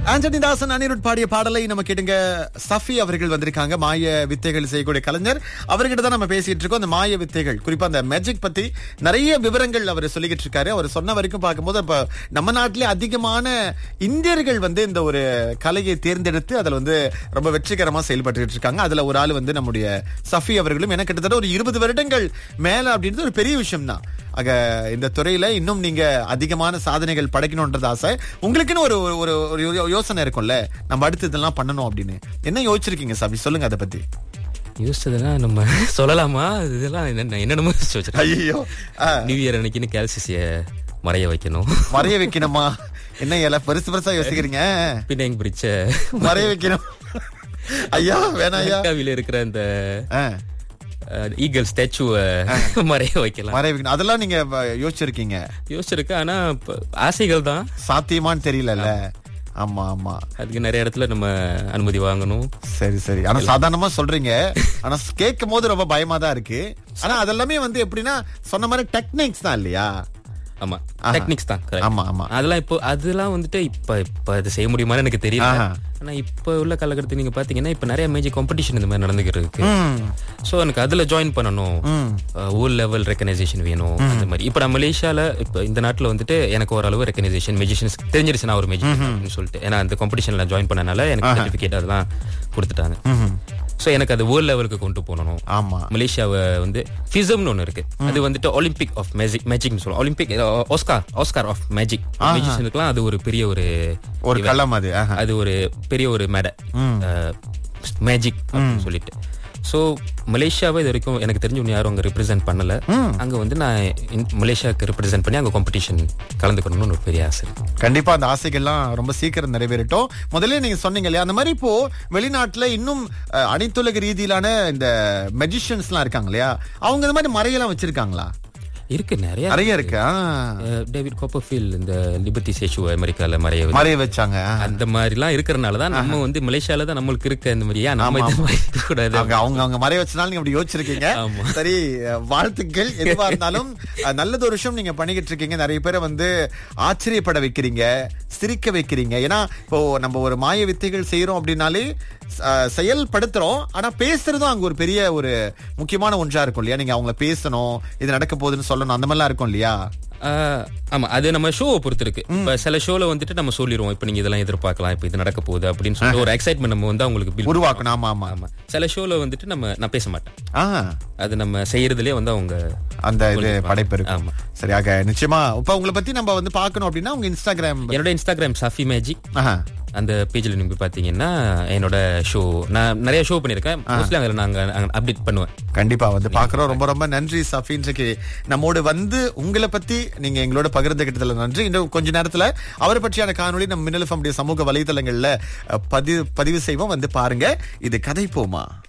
ஆண்டனி தாசன் அனிருட் பாடிய பாடலை நம்ம கேட்டுங்க சஃபி அவர்கள் வந்திருக்காங்க மாய வித்தைகள் செய்யக்கூடிய கலைஞர் அவர்கிட்ட தான் நம்ம பேசிட்டு இருக்கோம் அந்த மாய வித்தைகள் குறிப்பா அந்த மேஜிக் பத்தி நிறைய விவரங்கள் அவர் சொல்லிக்கிட்டு இருக்காரு அவர் சொன்ன வரைக்கும் பார்க்கும்போது இப்ப நம்ம நாட்டிலே அதிகமான இந்தியர்கள் வந்து இந்த ஒரு கலையை தேர்ந்தெடுத்து அதுல வந்து ரொம்ப வெற்றிகரமா செயல்பட்டு இருக்காங்க அதுல ஒரு ஆள் வந்து நம்முடைய சஃபி அவர்களும் எனக்கு கிட்டத்தட்ட ஒரு இருபது வருடங்கள் மேல அப்படின்றது ஒரு பெரிய விஷயம் தான் ஆக இந்த துறையில இன்னும் நீங்க அதிகமான சாதனைகள் படைக்கணும்ன்றது ஆசை உங்களுக்குன்னு ஒரு ஒரு ஒரு யோ- யோசனை இருக்கும்ல நம்ம அடுத்து இதெல்லாம் பண்ணணும் அப்படின்னு என்ன யோசிச்சிருக்கீங்க சாமி சொல்லுங்க அதை பத்தி யோசிச்சதெல்லாம் நம்ம சொல்லலாமா இதெல்லாம் என்ன என்னென்னமோ யோசிச்சு வச்சிருக்கேன் ஐயோ நியூ இயர் அன்னைக்குன்னு கேல்சிசிய மறைய வைக்கணும் மறைய வைக்கணுமா என்ன எல்லாம் பெருசு பெருசா யோசிக்கிறீங்க பின்ன பிடிச்ச மறைய வைக்கணும் ஐயா வேணாம் ஐயா அமெரிக்காவில இருக்கிற அந்த ஆ, ஈகல் ஸ்டாச்சுவ மறைய வைக்கலாம் மறைய வைக்கணும் அதெல்லாம் நீங்க அஹ், யோசிச்சிருக்கீங்க யோசிச்சிருக்கேன் ஆனா இப்ப ஆசைகள் தான் சாத்தியமான்னு தெரியலல்ல ஆமா ஆமா அதுக்கு நிறைய இடத்துல நம்ம அனுமதி வாங்கணும் சரி சரி ஆனா சாதாரணமா சொல்றீங்க ஆனா கேட்கும் போது ரொம்ப பயமா தான் இருக்கு ஆனா அதெல்லாமே வந்து எப்படின்னா சொன்ன மாதிரி டெக்னிக்ஸ் தான் இல்லையா ஆமா டெக்னிக்ஸ் தான் correct. ஆமா ஆமா அதெல்லாம் இப்போ அதெல்லாம் வந்துட்டு இப்ப இப்ப அது செய்ய முடியுமான்னு எனக்கு தெரியல ஆஹா. ஆனா இப்ப உள்ள காலகட்டத்தில் நீங்க பாத்தீங்கன்னா இப்ப நிறைய மேஜிக் காம்படிஷன் இந்த மாதிரி நடந்துகிட்டு இருக்கு ம், சோ எனக்கு அதுல ஜாயின் பண்ணணும் ம். ஓல் லெவல் ரெக்கனைசேஷன் வேணும் அந்த மாதிரி இப்ப நான் மலேசியால இப்ப இந்த நாட்டுல வந்துட்டு எனக்கு ஓரளவு ரெக்கனைசேஷன் மெஜிஷியன்ஸ் தெரிஞ்சிருச்சு நான் ஒரு மெஜிஷியன் அப்படின்னு சொல்லிட்டு ஏன்னா அந்த காம்படிஷன்ல ஜாயின் பண்ணனால எனக்கு சர்டிபிகேட் அதெல்லாம் கொடுத்துட்டாங்க ம்ஹும். சோ எனக்கு அது வேர்ல்ட் லெவலுக்கு கொண்டு போகணும் ஆமா மலேசியாவை வந்து ஃபிசம்னு ஒன்று இருக்கு அது வந்துட்டு ஒலிம்பிக் ஆஃப் மேஜிக் மேஜிக்னு சொல்லுவோம் Olympic Oscar Oscar of magic மேஜிஷியனுக்குலாம் அது ஒரு பெரிய ஒரு ஒரு களம் அது ஆஹா. அது ஒரு பெரிய ஒரு மேடை மேஜிக் அப்படின்னு சொல்லிட்டு ஸோ மலேசியாவை இது வரைக்கும் எனக்கு தெரிஞ்ச ஒன்று யாரும் அங்கே ரெப்ரசென்ட் பண்ணல அங்க வந்து நான் இன்- மலேசியாவுக்கு ரெப்ரசென்ட் பண்ணி அங்க காம்படிஷன் கலந்துக்கணும்னு ஒரு பெரிய ஆசை இருக்கு. கண்டிப்பா அந்த ஆசைகள்லாம் ரொம்ப சீக்கிரம் நிறைவேறட்டும் முதல்ல நீங்க சொன்னீங்க இல்லையா அந்த மாதிரி இப்போ வெளிநாட்டுல இன்னும் அஹ், அனைத்துலக ரீதியிலான இந்த மெஜிஷியன்ஸ்லாம் இருக்காங்க இல்லையா அவங்க இந்த மாதிரி மறையெல்லாம் வச்சிருக்காங்களா இருக்கு நிறைய நிறைய இருக்கு ஆ. அஹ், டேவிட் கோப்பர்ஃபீல் இந்த லிபர்டி சேஷு அமெரிக்கால மறைய வச்சு- மறைய வச்சாங்க அந்த மாதிரிலாம் இருக்கிறனால தான் நம்ம வந்து மலேசியால தான் நம்மளுக்கு இருக்க இந்த மாதிரி ஏன் நம்ம இந்த மாதிரி இருக்கக்கூடாது அவங்க அவங்க அவங்க மறைய வச்சனால நீங்க அப்படி யோசிச்சிருக்கீங்க ஆமா. சரி அஹ், வாழ்த்துக்கள் எதுவா இருந்தாலும் அஹ், நல்லது ஒரு விஷயம் நீங்க பண்ணிக்கிட்டு இருக்கீங்க நிறைய பேரை வந்து ஆச்சரியப்பட வைக்கிறீங்க சிரிக்க வைக்கிறீங்க ஏன்னா இப்போ நம்ம ஒரு மாய வித்தைகள் செய்யறோம் அப்படின்னாலே அஹ், செயல்படுத்துறோம் ஆனா பேசுறதும் அங்க ஒரு பெரிய ஒரு முக்கியமான ஒன்றா இருக்கும் இல்லையா நீங்க அவங்கள பேசணும் இது நடக்க போகுதுன்னு சொல்லணும் அந்த மாதிரிலாம் இருக்கும் இல்லையா ஆஹ் ஆமா அது நம்ம ஷோவை பொறுத்து இருக்கு இப்ப சில ஷோல வந்துட்டு நம்ம சொல்லிடுவோம் இப்ப நீங்க இதெல்லாம் எதிர்பார்க்கலாம் இப்ப இது நடக்க போகுது அப்படின்னு சொல்லிட்டு ஒரு எக்ஸைட்மெண்ட் நம்ம வந்து அவங்களுக்கு build உருவாக்கணும் ஆமா ஆமா ஆமா சில ஷோல வந்துட்டு நம்ம நான் பேச மாட்டேன் ஆ அது நம்ம செய்யறதுலயே வந்து அவங்க அந்த இது படைப்பு இருக்கு ஆமா சரியாக நிச்சயமா இப்ப உங்களை பத்தி நம்ம வந்து பார்க்கணும் அப்படின்னா உங்க இன்ஸ்டாகிராம் என்னோட இன்ஸ்டாகிராம் சாஃபி மேஜிக் ஆஹா. அந்த பேஜ்ல நீங்க போய் பாத்தீங்கன்னா என்னோட ஷோ நான் நிறைய ஷோ பண்ணிருக்கேன் மோஸ்ட்லி அங்க நாங்க அப்டேட் பண்ணுவேன் கண்டிப்பா வந்து பாக்குறோம் ரொம்ப ரொம்ப நன்றி சஃபி இன்றைக்கு நம்மோடு வந்து உங்களை பத்தி நீங்க எங்களோட பகிர்ந்துகிட்டதுல நன்றி இன்னும் கொஞ்ச நேரத்துல அவரை பற்றியான காணொளி நம்ம மின்னல் FM உடைய சமூக வலைதளங்கள்ல அஹ், பதிவு பதிவு செய்வோம் வந்து பாருங்க இது கதை போமா